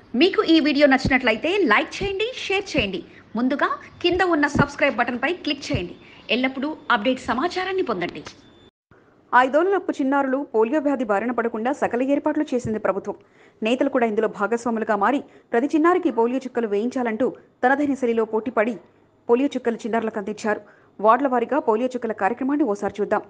మీకు ఈ వీడియో నచ్చినట్లయితే లైక్ చేయండి షేర్ చేయండి ముందుగా కింద ఉన్న సబ్స్క్రైబ్ బటన్పై క్లిక్ చేయండి ఎల్లప్పుడూ అప్డేట్ సమాచారాన్ని పొందండి ఐదోళ్లలోపు చిన్నారులు పోలియో వ్యాధి బారిన పడకుండా సకల ఏర్పాట్లు చేసింది ప్రభుత్వం నేతలు కూడా ఇందులో భాగస్వాములుగా మారి ప్రతి చిన్నారికి పోలియో చుక్కలు వేయించాలంటూ తనదైన శైలిలో పోటీపడి పోలియో చుక్కలు చిన్నారులకు అందించారు వార్డుల వారీగా పోలియో చుక్కల కార్యక్రమాన్ని ఓసారి చూద్దాం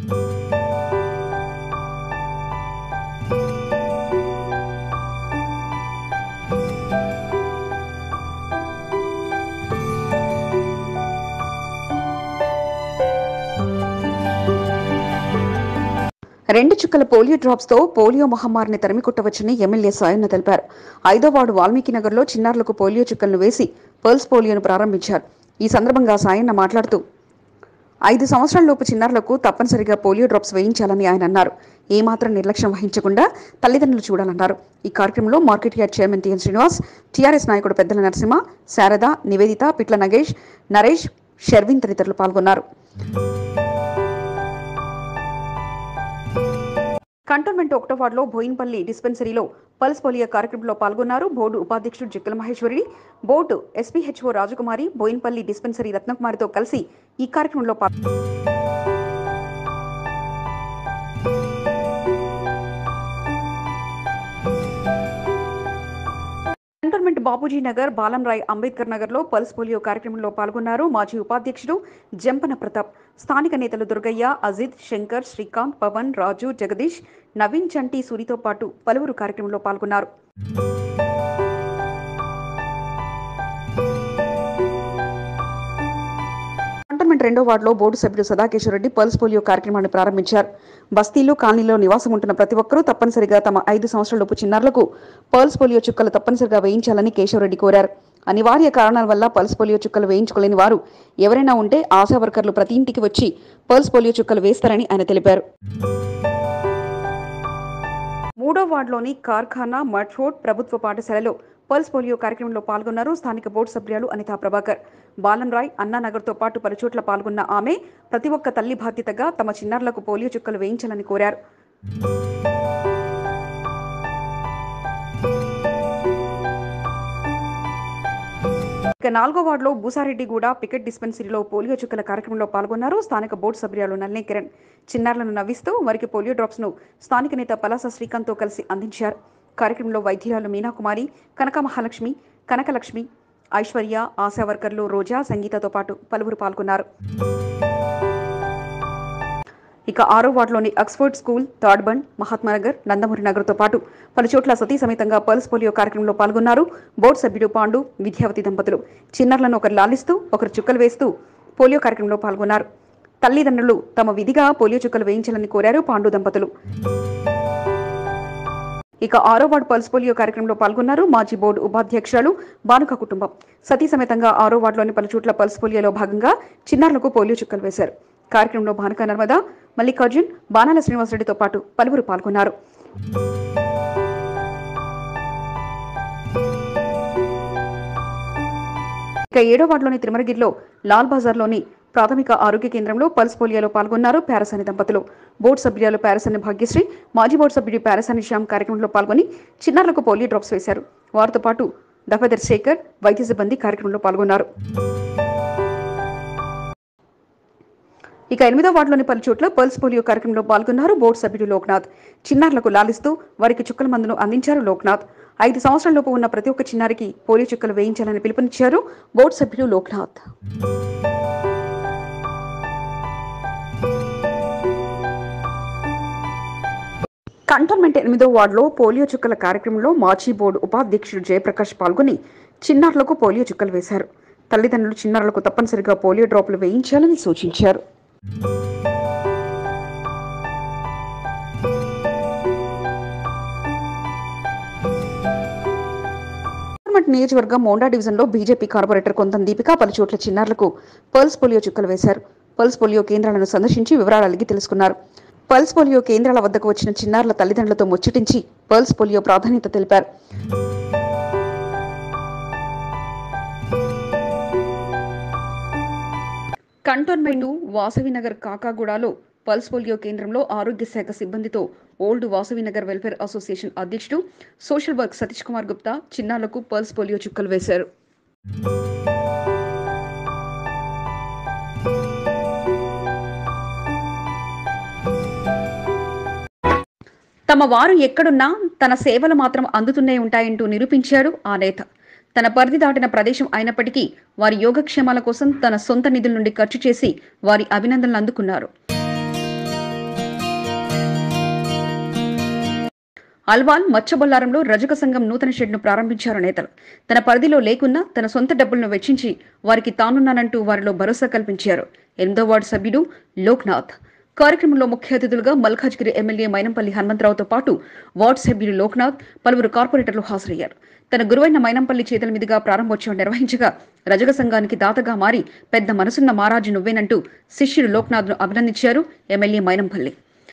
రెండు చుక్కల పోలియో డ్రాప్స్ తో పోలియో మహమ్మారిని తరిమికొట్టవచ్చని ఎమ్మెల్యే సాయన్న తెలిపారు ఐదో వార్డు వాల్మీకి నగర్లో చిన్నారులకు పోలియో చుక్కలను వేసి పల్స్ పోలియోను ప్రారంభించారు ఈ సందర్భంగా సాయన్న మాట్లాడుతూ ఐదు సంవత్సరాలలోపు చిన్నారులకు తప్పనిసరిగా పోలియో డ్రాప్స్ వేయించాలని ఆయన అన్నారు ఏమాత్రం నిర్లక్ష్యం వహించకుండా తల్లిదండ్రులు చూడాలన్నారు ఈ కార్యక్రమంలో market yard chairman TN Srinivas TRS నాయకుడు పెద్దల నరసింహ శారద నివేదిత పిట్ల నగేష్ నరేష్ షర్విన్ తదితరులు పాల్గొన్నారు కంటోన్మెంట్ ఒకటో వార్డులో బోయిన్పల్లి డిస్పెన్సరీలో పల్స్ పోలియో కార్యక్రమంలో పాల్గొన్నారు బోర్డు ఉపాధ్యక్షుడు Jikkala Maheshwari board SPHO Rajakumari Bowenpally dispensary రత్నకుమారితో కలిసి ఈ కార్యక్రమంలో పాల్- కంటోన్మెంట్ బాపూజీ నగర్ బాలంరాయ్ అంబేద్కర్ నగర్లో పల్స్ పోలియో కార్యక్రమంలో పాల్గొన్నారు మాజీ ఉపాధ్యక్షుడు జంపన ప్రతాప్ స్థానిక నేతలు దుర్గయ్య అజిత్ శంకర్ శ్రీకాంత్ పవన్ రాజు జగదీష్ నవీన్ చంటి సూరితో పాటు పలువురు కార్యక్రమంలో పాల్గొన్నారు కంటోన్మెంట్ రెండో వార్డులో బోర్డు సభ్యుడు సదాకేశ్వర రెడ్డి పల్స్ పోలియో కార్యక్రమాన్ని ప్రారంభించారు బస్తీలు కాలనీలో నివాసం ఉంటున్న ప్రతి ఒక్కరూ తప్పనిసరిగా తమ ఐదు సంవత్సరాలలోపు చిన్నారులకు పల్స్ పోలియో చుక్కలు తప్పనిసరిగా వేయించాలని కేశవరెడ్డి కోరారు అనివార్య కారణాల వల్ల పల్స్ పోలియో చుక్కలు వేయించుకోలేని వారు ఎవరైనా ఉంటే ఆశా వర్కర్లు ప్రతి ఇంటికి వచ్చి పల్స్ పోలియో చుక్కలు వేస్తారని ఆయన తెలిపారు మూడో వార్డులోని కార్ఖానా మడ్ రోడ్ ప్రభుత్వ పాఠశాలలో పల్స్ పోలియో కార్యక్రమంలో పాల్గొన్నారు స్థానిక బోర్డు సభ్యులు అనితా ప్రభాకర్ బాలన్రాయ్ అన్నానగర్తో పాటు పలు చోట్ల పాల్గొన్న ఆమె ప్రతి ఒక్క తల్లి బాధ్యతగా తమ చిన్నారులకు పోలియో చుక్కలు వేయించాలని కోరారు ఇక నాలుగో వార్డులో బూసారెడ్డిగూడ పికెట్ డిస్పెన్సరీలో పోలియో చుక్కల కార్యక్రమంలో పాల్గొన్నారు స్థానిక బోర్డు సభ్యురాలు నల్లి కిరణ్ చిన్నారులను నవ్విస్తూ వారికి పోలియో డ్రాప్స్ ను స్థానిక నేత పలాస శ్రీకాంత్తో కలిసి అందించారు కార్యక్రమంలో వైద్యురాలు మీనాకుమారి కనక మహాలక్ష్మి కనకలక్ష్మి ఐశ్వర్య ఆశా వర్కర్లు రోజా సంగీతతో పాటు పలువురు పాల్గొన్నారు ఇక ఆరో వార్డులోని ఆక్స్ఫర్డ్ స్కూల్ థర్డ్ బండ్ మహాత్మానగర్ నందమూరి నగర్తో పాటు పలు చోట్ల సతీ సమేతంగా పల్స్ పోలియో కార్యక్రమంలో పాల్గొన్నారు బోర్డు సభ్యుడు పాండు విద్యావతి దంపతులు చిన్నారులను ఒకరు లాలిస్తూ ఒకరు చుక్కలు వేస్తూ పోలియో కార్యక్రమంలో పాల్గొన్నారు తల్లిదండ్రులు తమ విధిగా పోలియో చుక్కలు వేయించాలని కోరారు పాండు దంపతులు ఇక ఆరో వార్డు పల్స్ పోలియో కార్యక్రమంలో పాల్గొన్నారు మాజీ బోర్డు ఉపాధ్యక్షురాలు బానుక కుటుంబం సతీ సమేతంగా ఆరో వార్డులోని పలు చోట్ల పల్స్ పోలియోలో భాగంగా చిన్నారులకు పోలియో చుక్కలు వేశారు కార్యక్రమంలో భానుక నర్మద మల్లికార్జున్ బాణాల శ్రీనివాసరెడ్డితో పాటు పలువురు పాల్గొన్నారు ఇక ఏడో వార్డులోని తిరుమలగిరిలో లాల్ బజార్లోని ప్రాథమిక ఆరోగ్య కేంద్రంలో పల్స్ పోలియోలో పాల్గొన్నారు పారసాని దంపతులు బోర్డు సభ్యురాలు పారసాని భాగ్యశ్రీ మాజీ బోర్డు సభ్యుడు పారసాని శ్యామ్ కార్యక్రమంలో పాల్గొని చిన్నారులకు పోలియో డ్రాప్స్ వేశారు వారితో పాటు దఫదర్ శేఖర్ వైద్య సిబ్బంది కార్యక్రమంలో పాల్గొన్నారు ఇక ఎనిమిదో వార్డులోని పలు చోట్ల పల్స్ పోలియో కార్యక్రమంలో పాల్గొన్నారు బోర్డు సభ్యుడు లోక్నాథ్ చిన్నారులకు లాలిస్తూ వారికి చుక్కల మందును అందించారు లోక్నాథ్ ఐదు సంవత్సరాలలోపు ఉన్న ప్రతి ఒక్క చిన్నారికి పోలియో చుక్కలు వేయించాలని పిలుపునిచ్చారు బోర్డు సభ్యుడు లోక్నాథ్ కంటోన్మెంట్ ఎనిమిదో వార్డులో పోలియో చుక్కల కార్యక్రమంలో మాజీ బోర్డు ఉపాధ్యక్షుడు జయప్రకాష్ పాల్గొని చిన్నారులకు పోలియో చుక్కలు వేశారు తల్లిదండ్రులు చిన్నారులకు తప్పనిసరిగా పోలియో డ్రాప్లు వేయించాలని సూచించారు కంటోన్మెంట్ నియోజకవర్గం మోండా డివిజన్లో బీజేపీ కార్పొరేటర్ కొంతం దీపిక పలు చోట్ల చిన్నారులకు పల్స్ పోలియో చుక్కలు వేశారు పల్స్ పోలియో కేంద్రాలను సందర్శించి వివరాలు అడిగి తెలుసుకున్నారు పల్స్ పోలియో కేంద్రాల వద్దకు వచ్చిన చిన్నారుల తల్లిదండ్రులతో ముచ్చటించి పల్స్ పోలియో ప్రాధాన్యత తెలిపారు కంటోన్మెంట్ వాసవి నగర్ కాకాగూడలో పల్స్ పోలియో కేంద్రంలో ఆరోగ్య శాఖ సిబ్బందితో old Vasavi Nagar welfare association అధ్యక్షుడు సోషల్ వర్క్ సతీష్ కుమార్ గుప్తా చిన్నారులకు పల్స్ పోలియో చుక్కలు వేశారు తమ వారు ఎక్కడున్నా తన సేవలు మాత్రం అందుతూనే ఉంటాయంటూ నిరూపించాడు ఆ నేత తన పరిధి దాటిన ప్రదేశం అయినప్పటికీ వారి యోగక్షేమాల కోసం తన సొంత నిధుల నుండి ఖర్చు చేసి వారి అభినందనలు అందుకున్నారు అల్వాల్ మచ్చబొల్లారంలో రజక సంఘం నూతన షెడ్ను ప్రారంభించారు నేతలు తన పరిధిలో లేకున్నా తన సొంత డబ్బులను వెచ్చించి వారికి తానున్నానంటూ వారిలో భరోసా కల్పించారు ఎనిమిదో వార్డు సభ్యుడు లోక్నాథ్ కార్యక్రమంలో ముఖ్య అతిథులుగా మల్కాజ్గిరి ఎమ్మెల్యే మైనంపల్లి హనుమంతరావుతో పాటు వార్డు సభ్యులు లోక్నాథ్ పలువురు కార్పొరేటర్లు హాజరయ్యారు తన గురువైన మైనంపల్లి చేతుల మీదుగా ప్రారంభోత్సవం నిర్వహించగా రజక సంఘానికి దాతగా మారి పెద్ద మనసున్న మారాజు నువ్వేనంటూ శిష్యుడు లోక్నాథ్ను అభినందించారు ఎమ్మెల్యే మైనంపల్లి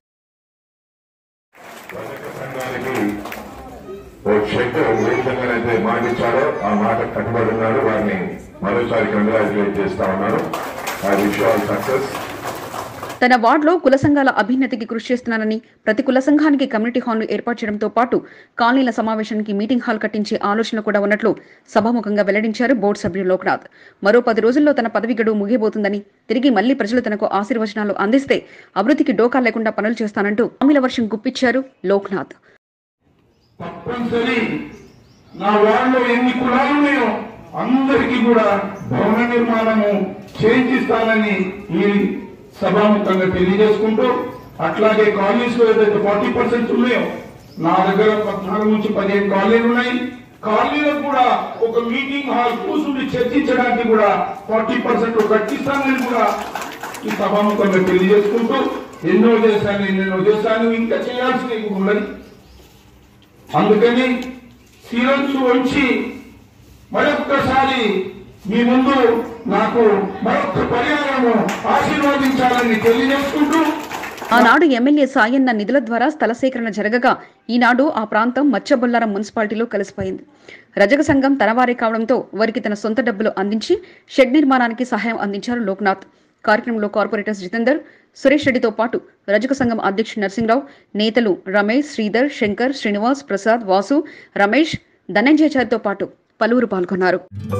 సంఘానికి ఓ చెక్ ఏ విధంగానైతే మాట ఇచ్చాడో ఆ మాట కట్టుబడి ఉన్నారు వారిని మరోసారి కంగ్రాచులేట్ చేస్తా ఉన్నాను ఐ విష్ ఆల్ సక్సెస్ తన వార్డులో కుల సంఘాల అభ్యున్నతికి కృషి చేస్తున్నానని ప్రతి కుల సంఘానికి కమ్యూనిటీ హాల్ను ఏర్పాటు చేయడంతో పాటు కాలనీల సమావేశానికి మీటింగ్ హాల్ కట్టించే ఆలోచన కూడా ఉన్నట్లు సభాముఖంగా వెల్లడించారు బోర్డు సభ్యులు లోక్నాథ్ మరో పది రోజుల్లో తన పదవి గడువు ముగియబోతుందని తిరిగి మళ్లీ ప్రజలు తనకు ఆశీర్వచనాలు అందిస్తే అభివృద్ధికి డోకా లేకుండా పనులు చేస్తానంటూ హామీల వర్షం గుప్పిచ్చారు లోక్నాథ్ తప్పనిసరి నా వాళ్ళలో ఎన్ని కులాలు ఉన్నాయో అందరికీ కూడా భవన నిర్మాణము చేయించిస్తానని ఈ సభాముఖంగా తెలియజేసుకుంటూ అట్లాగే కాలనీస్ లో ఏదైతే ఫార్టీ పర్సెంట్ ఉన్నాయో నా దగ్గర పద్నాలుగు నుంచి పదిహేను కాలనీలు ఉన్నాయి కాలనీలో కూడా ఒక మీటింగ్ హాల్ కూర్చుని చర్చించడానికి కూడా ఫార్టీ పర్సెంట్ కట్టిస్తానని కూడా ఈ సభాముఖంగా తెలియజేసుకుంటూ ఎన్నో చేశాను ఎన్నెన్నో చేశాను ఇంకా చేయాల్సినవి కూడా ఉన్నది అందుకని శిరస్సు వంచి మరొక్కసారి మీ ముందు నాకు మరొక పర్యాయము ఆశీర్వదించాలని తెలియజేసుకుంటూ ఆనాడు ఎమ్మెల్యే సాయన్న నిధుల ద్వారా స్థల సేకరణ జరగగా ఈనాడు ఆ ప్రాంతం మచ్చబొల్లారం మున్సిపాలిటీలో కలిసిపోయింది రజక సంఘం తనవారే కావడంతో వారికి తన సొంత డబ్బులు అందించి షెడ్ నిర్మాణానికి సహాయం అందించారు లోక్నాథ్ కార్యక్రమంలో కార్పొరేటర్స్ జితేందర్ సురేష్ రెడ్డితో పాటు రజక సంఘం అధ్యక్షుడు నరసింహరావు నేతలు రమేష్ శ్రీధర్ శంకర్ శ్రీనివాస్ ప్రసాద్ వాసు రమేష్ ధనంజయచారితో పాటు పలువురు పాల్గొన్నారు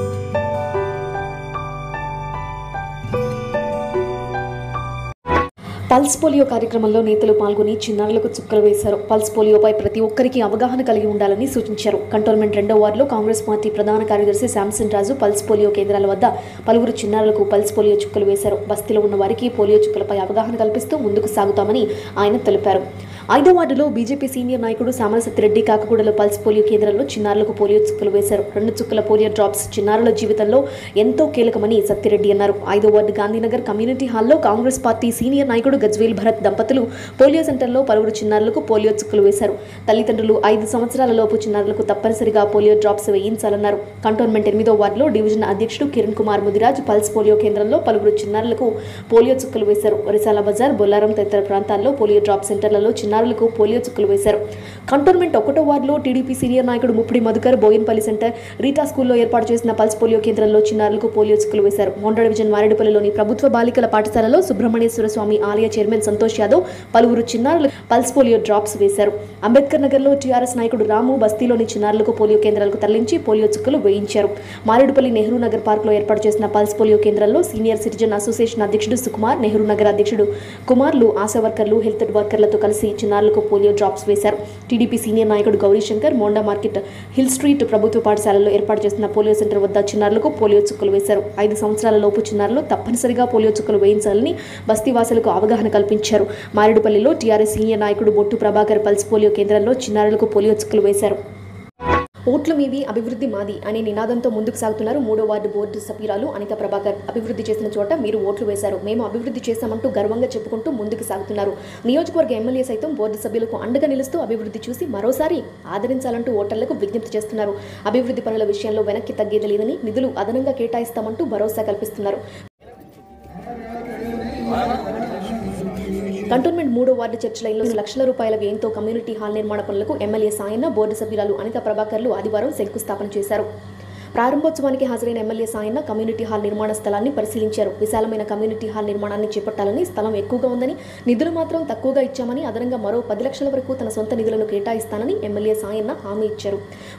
పల్స్ పోలియో కార్యక్రమంలో నేతలు పాల్గొని చిన్నారులకు చుక్కలు వేశారు పల్స్ పోలియోపై ప్రతి ఒక్కరికి అవగాహన కలిగి ఉండాలని సూచించారు కంటోన్మెంట్ రెండో వార్డులో కాంగ్రెస్ పార్టీ ప్రధాన కార్యదర్శి శాంసన్ రాజు పల్స్ పోలియో కేంద్రాల వద్ద పలువురు చిన్నారులకు పల్స్ పోలియో చుక్కలు వేశారు బస్తీలో ఉన్న వారికి పోలియో చుక్కలపై అవగాహన కల్పిస్తూ ముందుకు సాగుతామని ఆయన తెలిపారు ఐదో వార్డులో బీజేపీ సీనియర్ నాయకుడు సామలసత్తిరెడ్డి కాకగూడలో పల్స్ పోలియో కేంద్రంలో చిన్నారులకు పోలియో చుక్కలు వేశారు రెండు చుక్కల పోలియో డ్రాప్స్ చిన్నారుల జీవితంలో ఎంతో కీలకమని సత్తిరెడ్డి అన్నారు ఐదో వార్డు గాంధీనగర్ కమ్యూనిటీ హాల్లో కాంగ్రెస్ పార్టీ సీనియర్ నాయకుడు గజ్వేల్ భరత్ దంపతులు పోలియో సెంటర్లో పలువురు చిన్నారులకు పోలియో చుక్కలు వేశారు తల్లిదండ్రులు ఐదు సంవత్సరాల లోపు చిన్నారులకు తప్పనిసరిగా పోలియో డ్రాప్స్ వేయించాలన్నారు కంటోన్మెంట్ ఎనిమిదో వార్డులో డివిజన్ అధ్యక్షుడు కిరణ్ కుమార్ ముదిరాజ్ పల్స్ పోలియో కేంద్రంలో పలువురు చిన్నారులకు పోలియో చుక్కలు వేశారు ఒరిసాల బజార్ బొల్లారం తదితర ప్రాంతాల్లో పోలియో డ్రాప్ సెంటర్లలో చిన్నారులకు పోలియో చుక్కలు వేశారు కంటోన్మెంట్ ఒకటో వార్డులో టీడీపీ సీనియర్ నాయకుడు ముప్పిడి మధుకర్ బోయిన్పల్లి సెంటర్ రీటా స్కూల్లో ఏర్పాటు చేసిన పల్స్ పోలియో కేంద్రంలో చిన్నారులకు పోలియో చుక్కలు వేశారు మొండ డివిజన్ మారేడుపల్లిలోని ప్రభుత్వ బాలికల పాఠశాలలో సుబ్రహ్మణ్యేశ్వర స్వామి ఆలయ చైర్మన్ సంతోష్ యాదవ్ పలువురు చిన్నారులు పల్స్ పోలియో డ్రాప్స్ వేశారు అంబేద్కర్ నగర్లో టీఆర్ఎస్ నాయకుడు రాము బస్తీలోని చిన్నారులకు పోలియో కేంద్రాలకు తరలించి పోలియో చుక్కలు వేయించారు మారేడుపల్లి నెహ్రూ నగర్ పార్క్లో ఏర్పాటు చేసిన పల్స్ పోలియో కేంద్రంలో సీనియర్ సిటిజన్ అసోసియేషన్ అధ్యక్షుడు సుకుమార్ నెహ్రూ నగర్ అధ్యక్షుడు కుమార్లు ఆశా వర్కర్లు హెల్త్ వర్కర్లతో కలిసి చిన్నారులకు పోలియో డ్రాప్స్ వేశారు టీడీపీ సీనియర్ నాయకుడు Gourishankar Monda market hill street ప్రభుత్వ పాఠశాలలో ఏర్పాటు చేసిన పోలియో సెంటర్ వద్ద చిన్నారులకు పోలియో చుక్కలు వేశారు ఐదు సంవత్సరాల లోపు చిన్నారులు తప్పనిసరిగా పోలియో చుక్కలు వేయించాలని బస్తీవాసులకు అవగాహన కల్పించారు మారేడుపల్లిలో టీఆర్ఎస్ సీనియర్ నాయకుడు బొట్టు ప్రభాకర్ పల్స్ పోలియో కేంద్రంలో చిన్నారులకు పోలియో చుక్కలు వేశారు ఓట్లు మీవి అభివృద్ధి మాది అనే నినాదంతో ముందుకు సాగుతున్నారు మూడో వార్డు బోర్డు సభ్యురాలు అనిత ప్రభాకర్ అభివృద్ధి చేసిన చోట మీరు ఓట్లు వేశారు మేము అభివృద్ధి చేశామంటూ గర్వంగా చెప్పుకుంటూ ముందుకు సాగుతున్నారు నియోజకవర్గ ఎమ్మెల్యే సైతం బోర్డు సభ్యులకు అండగా నిలుస్తూ అభివృద్ధి చూసి మరోసారి ఆదరించాలంటూ ఓటర్లకు విజ్ఞప్తి చేస్తున్నారు అభివృద్ధి పనుల విషయంలో వెనక్కి తగ్గేది లేదని నిధులు అదనంగా కేటాయిస్తామంటూ భరోసా కల్పిస్తున్నారు కంటోన్మెంట్ మూడో వార్డు చర్చ్ లైన్లో లక్షల రూపాయల వ్యయంతో కమ్యూనిటీ హాల్ నిర్మాణ పనులకు ఎమ్మెల్యే సాయన్న బోర్డు సభ్యురాలు అనిత ప్రభాకర్లు ఆదివారం శంకుస్థాపన చేశారు ప్రారంభోత్సవానికి హాజరైన ఎమ్మెల్యే సాయన్న కమ్యూనిటీ హాల్ నిర్మాణ స్థలాన్ని పరిశీలించారు విశాలమైన కమ్యూనిటీ హాల్ నిర్మాణాన్ని చేపట్టాలని స్థలం ఎక్కువగా ఉందని నిధులు మాత్రం తక్కువగా ఇచ్చామని అదనంగా మరో పది లక్షల వరకు తన సొంత నిధులను కేటాయిస్తానని ఎమ్మెల్యే సాయన్న హామీ ఇచ్చారు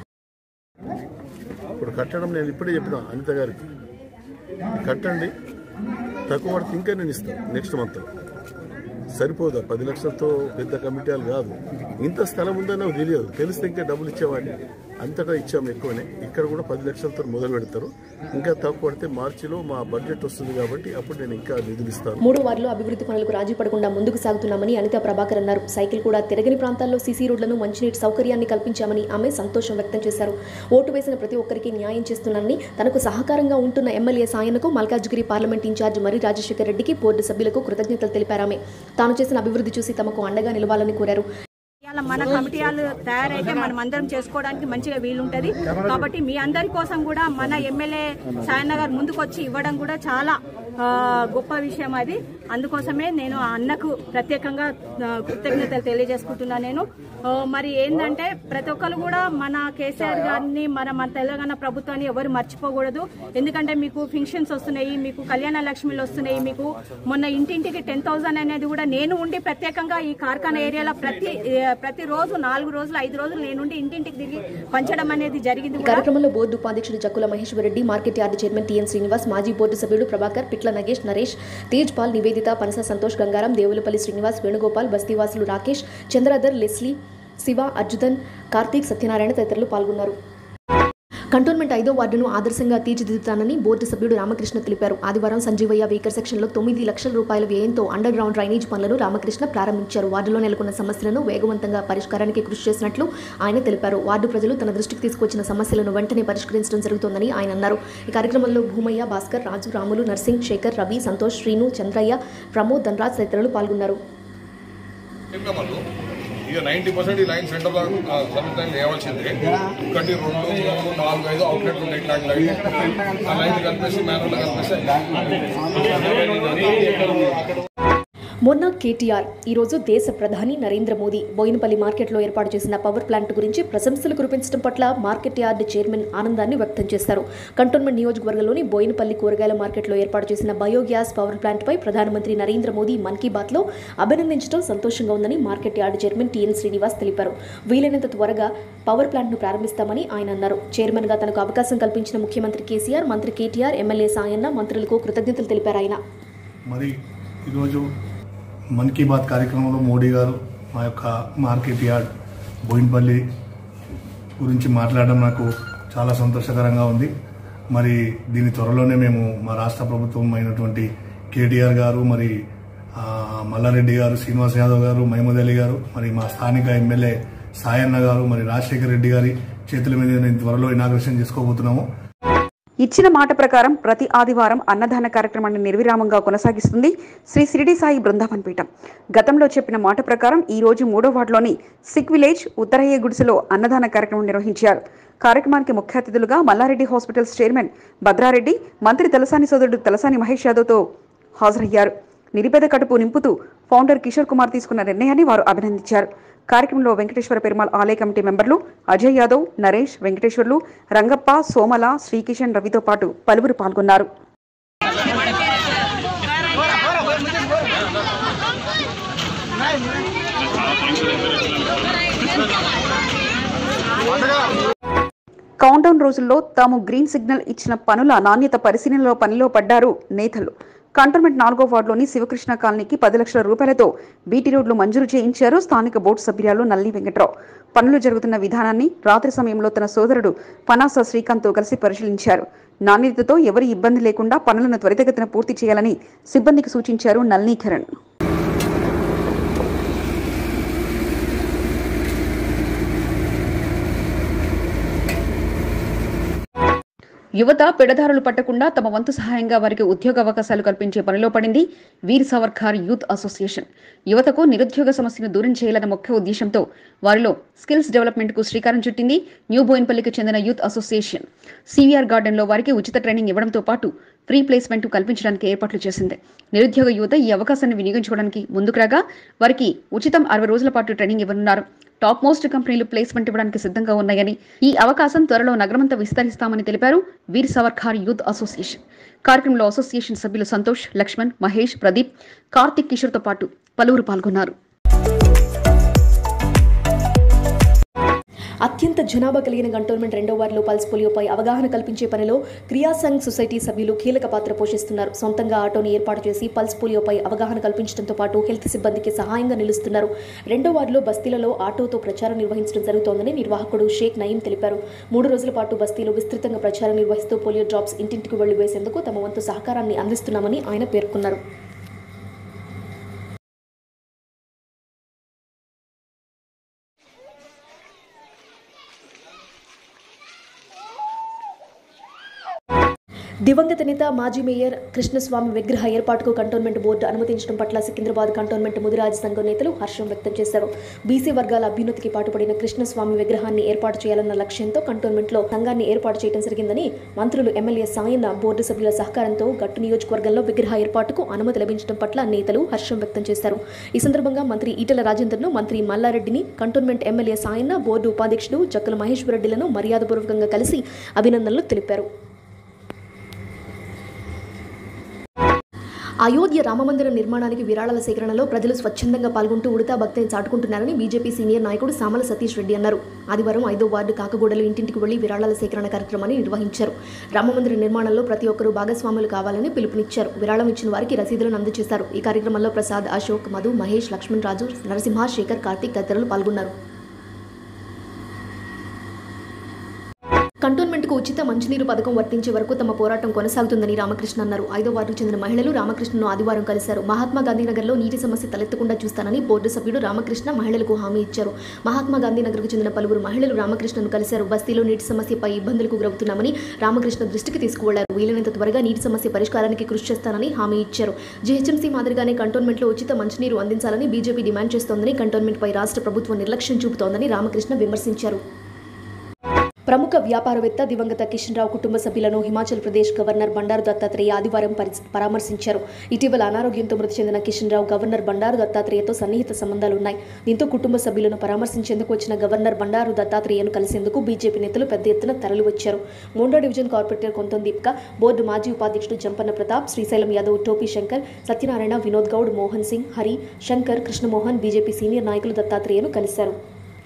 ఇప్పుడు కట్టడం నేను ఇప్పుడే చెప్పిన అనిత గారికి కట్టండి తక్కువ పడితే ఇంకా నేను ఇస్తాను నెక్స్ట్ మంత్ సరిపోదా పది లక్షలతో పెద్ద కమిటీలు కాదు ఇంత స్థలం ఉందని నాకు తెలియదు తెలిస్తే ఇంకా డబ్బులు ఇచ్చేవాడిని అంతటా ఇచ్చాము ఎక్కువనే ఇక్కడ కూడా పది లక్షలతో మొదలు పెడతారు ఇంకా తక్కువ పడితే మార్చిలో మా బడ్జెట్ వస్తుంది కాబట్టి అప్పుడు నేను ఇంకా నిధులు ఇస్తాను మూడు వార్డులో అభివృద్ధి పనులకు రాజీ పడకుండా ముందుకు సాగుతున్నామని అనిత ప్రభాకర్ అన్నారు సైకిల్ కూడా తిరగని ప్రాంతాల్లో సీసీ రోడ్లను మంచినీటి సౌకర్యాన్ని కల్పించామని ఆమె సంతోషం వ్యక్తం చేశారు ఓటు వేసిన ప్రతి ఒక్కరికి న్యాయం చేస్తున్నానని తనకు సహకారంగా ఉంటున్న ఎమ్మెల్యే సాయనకు మల్కాజ్గిరి పార్లమెంట్ ఇన్ఛార్జ్ మరి రాజశేఖర్ రెడ్డికి బోర్డు సభ్యులకు కృతజ్ఞతలు తెలిపారు ఆమె తాను చేసిన అభివృద్ధి చూసి తమకు అండగా నిలవాలని కోరారు ఇవాళ మన కమిటీ వాళ్ళు తయారైతే మనం అందరం చేసుకోవడానికి మంచిగా వీలుంటది కాబట్టి మీ అందరి కోసం కూడా మన ఎమ్మెల్యే సాయన్న గారు ముందుకొచ్చి ఇవ్వడం కూడా చాలా ఆ, గొప్ప విషయం అది అందుకోసమే నేను ఆ అన్నకు ప్రత్యేకంగా ఆ, కృతజ్ఞతలు తెలియజేసుకుంటున్నా నేను ఆ, మరి ఏంటంటే ప్రతి ఒక్కరు కూడా మన కేసీఆర్ గారిని మన మన తెలంగాణ ప్రభుత్వాన్ని ఎవరు మర్చిపోకూడదు ఎందుకంటే మీకు ఫంక్షన్స్ వస్తున్నాయి మీకు కళ్యాణ లక్ష్మిలు వస్తున్నాయి మీకు మొన్న ఇంటింటికి టెన్ థౌసండ్ అనేది కూడా నేను ఉండి ప్రత్యేకంగా ఈ కార్ఖానా ఏరియాలో ప్రతి ఏ, ప్రతి రోజు నాలుగు రోజులు ఐదు రోజులు నేనుండి ఇంటింటికి తిరిగి పంచడం అనేది జరిగింది ఈ కూడా కార్యక్రమంలో బోర్డు ఉపాధ్యక్షుడు Jakkula Maheshwar Reddy market yard chairman TN Srinivas మాజీ బోర్డు సభ్యుడు ప్రభాకర్ పిట్ల నగేష్ నరేష్ తేజ్ పాల్ నివేదిత పనస సంతోష్ గంగారాం దేవులపల్లి శ్రీనివాస్ వేణుగోపాల్ బస్తీవాసులు రాకేష్ చంద్రధర్ లెస్లీ శివ అర్జుదన్ కార్తీక్ సత్యనారాయణ తదితరులు పాల్గొన్నారు కంటోన్మెంట్ ఐదో వార్డును ఆదర్శంగా తీర్చిదిద్దుతానని బోర్డు సభ్యుడు రామకృష్ణ తెలిపారు ఆదివారం సంజీవయ్య వీకర్ సెక్షన్లో తొమ్మిది లక్షల రూపాయల వ్యయంతో అండర్ గ్రౌండ్ డ్రైనేజ్ పనులను రామకృష్ణ ప్రారంభించారు వార్డులో నెలకొన్న సమస్యలను వేగవంతంగా పరిష్కారానికి కృషి చేసినట్లు ఆయన తెలిపారు వార్డు ప్రజలు తన దృష్టికి తీసుకొచ్చిన సమస్యలను వెంటనే పరిష్కరించడం జరుగుతోందని ఆయన అన్నారు ఈ కార్యక్రమంలో భూమయ్య భాస్కర్ రాజు రాములు నర్సింగ్ శేఖర్ రవి సంతోష్ శ్రీను చంద్రయ్య ప్రమోద్ ధనరాజ్ తదితరులు పాల్గొన్నారు వాళ్ళు ఇక నైంటీ పర్సెంట్ ఈ లైన్ సెంటర్ సర్వీస్ లైన్ వేయవలసిందే ఒకటి రెండు మూడు నాలుగు ఐదు అవుట్లెట్లు ఉంటాయి ఇట్లాంటి లైన్ ఆ లైన్ కలిపేసి మ్యాన్లో కలిపేసి మొన్న కేటీఆర్ ఈరోజు దేశ ప్రధాని నరేంద్ర మోదీ బోయినపల్లి మార్కెట్లో ఏర్పాటు చేసిన పవర్ ప్లాంట్ గురించి ప్రశంసలు కురిపించడం పట్ల మార్కెట్ యార్డ్ చైర్మన్ ఆనందాన్ని వ్యక్తం చేశారు కంటోన్మెంట్ నియోజకవర్గంలోని బోయినపల్లి కూరగాయల మార్కెట్లో ఏర్పాటు చేసిన బయోగ్యాస్ పవర్ ప్లాంట్పై ప్రధానమంత్రి నరేంద్ర మోదీ మన్ కీ బాత్లో అభినందించడం సంతోషంగా ఉందని market yard chairman TN Srinivas తెలిపారు వీలైనంత త్వరగా పవర్ ప్లాంట్ను ప్రారంభిస్తామని ఆయన అన్నారు చైర్మన్గా తనకు అవకాశం కల్పించిన ముఖ్యమంత్రి కేసీఆర్ మంత్రి కేటీఆర్ ఎమ్మెల్యే సాయన్న మంత్రులకు కృతజ్ఞతలు తెలిపారు ఆయన మరి ఈరోజు మన్ కీ బాత్ కార్యక్రమంలో మోడీ గారు మా యొక్క మార్కెట్ యార్డ్ బోయిన్పల్లి గురించి మాట్లాడడం నాకు చాలా సంతోషకరంగా ఉంది మరి దీని త్వరలోనే మేము మా రాష్ట్ర ప్రభుత్వం అయినటువంటి కేటీఆర్ గారు మరి ఆ, మల్లారెడ్డి గారు శ్రీనివాస్ యాదవ్ గారు మహమూద్ అలీ గారు మరి మా స్థానిక ఎమ్మెల్యే సాయన్న గారు మరి రాజశేఖర రెడ్డి గారి చేతుల మీద నేను త్వరలో ఇనాగ్రేషన్ చేసుకోబోతున్నాము ఇచ్చిన మాట ప్రకారం ప్రతి ఆదివారం అన్నదాన కార్యక్రమాన్ని నిర్విరామంగా కొనసాగిస్తుంది శ్రీ సిరిడి సాయి బృందావన్ పీఠం గతంలో చెప్పిన మాట ప్రకారం ఈ రోజు మూడో వార్డులోని సిక్ విలేజ్ ఉత్తరయ్య గుడిసెలో అన్నదాన కార్యక్రమం నిర్వహించారు కార్యక్రమానికి ముఖ్య అతిథులుగా మల్లారెడ్డి హాస్పిటల్స్ చైర్మన్ భద్రారెడ్డి మంత్రి తలసాని సోదరుడు తలసాని మహేష్ యాదవ్తో హాజరయ్యారు నిరుపేద కడుపు నింపుతూ ఫౌండర్ కిషోర్ కుమార్ తీసుకున్న నిర్ణయాన్ని వారు అభినందించారు కార్యక్రమంలో వెంకటేశ్వర పెరుమాళ్ ఆలయ కమిటీ మెంబర్లు అజయ్ యాదవ్ నరేష్ వెంకటేశ్వర్లు రంగప్ప సోమల శ్రీకిషన్ రవితో పాటు పలువురు పాల్గొన్నారు కౌంటౌన్ రోజుల్లో తాము గ్రీన్ సిగ్నల్ ఇచ్చిన పనుల నాణ్యత పరిశీలనలో పనిలో పడ్డారు నేతలు కంటోన్మెంట్ నాలుగో వార్డులోని శివకృష్ణ కాలనీకి పది లక్షల రూపాయలతో బీటీ రోడ్లు మంజూరు చేయించారు స్థానిక బోర్డు సభ్యురాలు నల్లి వెంకట్రావు పనులు జరుగుతున్న విధానాన్ని రాత్రి సమయంలో తన సోదరుడు పనాస శ్రీకాంత్తో కలిసి పరిశీలించారు నాణ్యతతో ఎవరి ఇబ్బంది లేకుండా పనులను త్వరితగతిన పూర్తి చేయాలని సిబ్బందికి సూచించారు నల్నీకరణ్ యువత పెడదారులు పట్టకుండా తమ వంతు సహాయంగా వారికి ఉద్యోగ అవకాశాలు కల్పించే పనిలో పడింది వీర్ సవర్కార్ యూత్ అసోసియేషన్ యువతకు నిరుద్యోగ సమస్యను దూరం చేయాలన్న ముఖ్య ఉద్దేశంతో వారిలో స్కిల్స్ డెవలప్మెంట్ కు శ్రీకారం చుట్టింది న్యూ బోయిన్పల్లికి చెందిన యూత్ అసోసియేషన్ సివిఆర్ గార్డెన్ లో వారికి ఉచిత ట్రైనింగ్ ఇవ్వడంతో పాటు ఫ్రీ ప్లేస్మెంట్ కల్పించడానికి ఏర్పాట్లు చేసింది నిరుద్యోగ యువత ఈ అవకాశాన్ని వినియోగించుకోవడానికి ముందుకు రాగా వారికి ఉచితం అరవై రోజుల పాటు ట్రైనింగ్ ఇవ్వనున్నారు టాప్ మోస్ట్ కంపెనీలు ప్లేస్మెంట్ ఇవ్వడానికి సిద్ధంగా ఉన్నాయని ఈ అవకాశం త్వరలో నగరమంతా విస్తరిస్తామని తెలిపారు వీర్ సవర్కార్ యూత్ అసోసియేషన్ కార్యక్రమంలో అసోసియేషన్ సభ్యులు సంతోష్ లక్ష్మణ్ మహేష్ ప్రదీప్ కార్తిక్ కిషోర్తో పాటు పలువురు పాల్గొన్నారు అత్యంత జనాభా కలిగిన కంటోన్మెంట్ రెండో వార్డులో పల్స్ పోలియోపై అవగాహన కల్పించే పనిలో క్రియా సంఘ్ సొసైటీ సభ్యులు కీలక పాత్ర పోషిస్తున్నారు సొంతంగా ఆటోని ఏర్పాటు చేసి పల్స్ పోలియోపై అవగాహన కల్పించడంతో పాటు హెల్త్ సిబ్బందికి సహాయంగా నిలుస్తున్నారు రెండో వార్డులో బస్తీలలో ఆటోతో ప్రచారం నిర్వహించడం జరుగుతోందని నిర్వాహకుడు షేక్ నయీం తెలిపారు మూడు రోజుల పాటు బస్తీలో విస్తృతంగా ప్రచారం నిర్వహిస్తూ పోలియో డ్రాప్స్ ఇంటింటికి వెళ్లి వేసేందుకు తమ వంతు సహకారాన్ని అందిస్తున్నామని ఆయన పేర్కొన్నారు దివంగత నేత మాజీ మేయర్ కృష్ణస్వామి విగ్రహ ఏర్పాటుకు కంటోన్మెంట్ బోర్డు అనుమతించడం పట్ల సికింద్రాబాద్ కంటోన్మెంట్ ముదిరాజ్ సంఘం నేతలు హర్షం వ్యక్తం చేశారు బీసీ వర్గాల అభ్యున్నతికి పాటుపడిన కృష్ణస్వామి విగ్రహాన్ని ఏర్పాటు చేయాలన్న లక్ష్యంతో కంటోన్మెంట్లో సంఘాన్ని ఏర్పాటు చేయడం జరిగిందని మంత్రులు ఎమ్మెల్యే సాయన్న బోర్డు సభ్యుల సహకారంతో గట్టు నియోజకవర్గంలో విగ్రహ ఏర్పాటుకు అనుమతి లభించడం పట్ల నేతలు హర్షం వ్యక్తం చేశారు ఈ సందర్భంగా మంత్రి ఈటల రాజేందర్ను మంత్రి మల్లారెడ్డిని కంటోన్మెంట్ ఎమ్మెల్యే సాయన్న బోర్డు ఉపాధ్యక్షుడు జక్కల మహేశ్వర రెడ్డిలను మర్యాదపూర్వకంగా కలిసి అభినందనలు తెలిపారు అయోధ్య రామమందిర నిర్మాణానికి విరాళాల సేకరణలో ప్రజలు స్వచ్ఛందంగా పాల్గొంటూ ఉడతా భక్తిని చాటుకుంటున్నారని బీజేపీ సీనియర్ నాయకుడు సామల సతీష్ రెడ్డి అన్నారు ఆదివారం ఐదో వార్డు కాకగూడలో ఇంటింటికి వెళ్లి విరాళాల సేకరణ కార్యక్రమాన్ని నిర్వహించారు రామమందిర నిర్మాణంలో ప్రతి ఒక్కరూ భాగస్వాములు కావాలని పిలుపునిచ్చారు విరాళం ఇచ్చిన వారికి రసీదులను అందజేశారు ఈ కార్యక్రమంలో ప్రసాద్ అశోక్ మధు మహేష్ లక్ష్మణ్ రాజు నరసింహ శేఖర్ కార్తీక్ తదితరులు పాల్గొన్నారు కంటోన్మెంట్కు ఉచిత మంచినీరు పథకం వర్తించే వరకు తమ పోరాటం కొనసాగుతుందని రామకృష్ణ అన్నారు ఐదో వార్డుకు చెందిన మహిళలు రామకృష్ణను ఆదివారం కలిశారు మహాత్మా గాంధీనగర్లో నీటి సమస్య తలెత్తకుండా చూస్తానని బోర్డు సభ్యుడు రామకృష్ణ మహిళలకు హామీ ఇచ్చారు మహాత్మా గాంధీనగర్కు చెందిన పలువురు మహిళలు రామకృష్ణను కలిశారు బస్తీలో నీటి సమస్యపై ఇబ్బందులకు గురవుతున్నామని రామకృష్ణ దృష్టికి తీసుకువెళ్లారు వీలైనంత త్వరగా నీటి సమస్య పరిష్కారానికి కృషి చేస్తానని హామీ ఇచ్చారు జీహెచ్ఎంసీ మాదిరిగానే కంటోన్మెంట్లో ఉచిత మంచినీరు అందించాలని బీజేపీ డిమాండ్ చేస్తోందని కంటోన్మెంట్పై రాష్ట్ర ప్రభుత్వం నిర్లక్ష్యం చూపుతోందని రామకృష్ణ విమర్శించారు ప్రముఖ వ్యాపారవేత్త దివంగత కిషన్ రావు కుటుంబ సభ్యులను హిమాచల్ ప్రదేశ్ గవర్నర్ బండారు దత్తాత్రేయ ఆదివారం పరి- పరామర్శించారు ఇటీవల అనారోగ్యంతో మృతి చెందిన కిషన్ రావు గవర్నర్ బండారు దత్తాత్రేయతో సన్నిహిత సంబంధాలు ఉన్నాయి దీంతో కుటుంబ సభ్యులను పరామర్శించేందుకు వచ్చిన గవర్నర్ బండారు దత్తాత్రేయను కలిసేందుకు బీజేపీ నేతలు పెద్ద ఎత్తున తరలివచ్చారు మూడో division corporator Kontham Deepika board మాజీ ఉపాధ్యక్షుడు జంపన్న ప్రతాప్ శ్రీశైలం యాదవ్ టోపీ శంకర్ సత్యనారాయణ వినోద్ గౌడ్ మోహన్ సింగ్ హరి శంకర్ కృష్ణమోహన్ బీజేపీ సీనియర్ నాయకులు దత్తాత్రేయను కలిశారు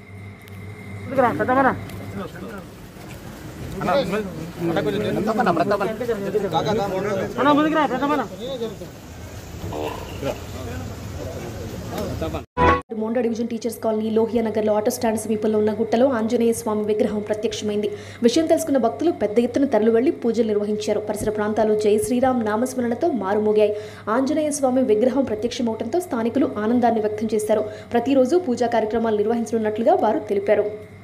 Monda division teachers colony Lohia నగర్లో ఆటో స్టాండ్ సమీపంలో ఉన్న గుట్టలో ఆంజనేయ స్వామి విగ్రహం ప్రత్యక్షమైంది విషయం తెలుసుకున్న భక్తులు పెద్ద ఎత్తున తరలి వెళ్లి పూజలు నిర్వహించారు పరిసర ప్రాంతాలు జై శ్రీరామ్ నామస్మరణతో మారుమోగాయి ఆంజనేయ స్వామి విగ్రహం ప్రత్యక్షమవడంతో స్థానికులు ఆనందాన్ని వ్యక్తం చేశారు ప్రతిరోజు పూజా కార్యక్రమాలు నిర్వహించనున్నట్లుగా వారు తెలిపారు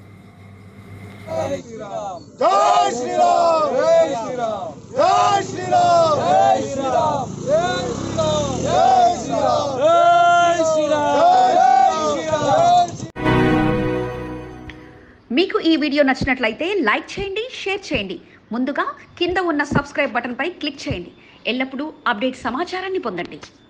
మీకు ఈ వీడియో నచ్చినట్లయితే లైక్ చేయండి షేర్ చేయండి ముందుగా కింద ఉన్న సబ్స్క్రైబ్ బటన్పై క్లిక్ చేయండి ఎల్లప్పుడూ అప్డేట్ సమాచారాన్ని పొందండి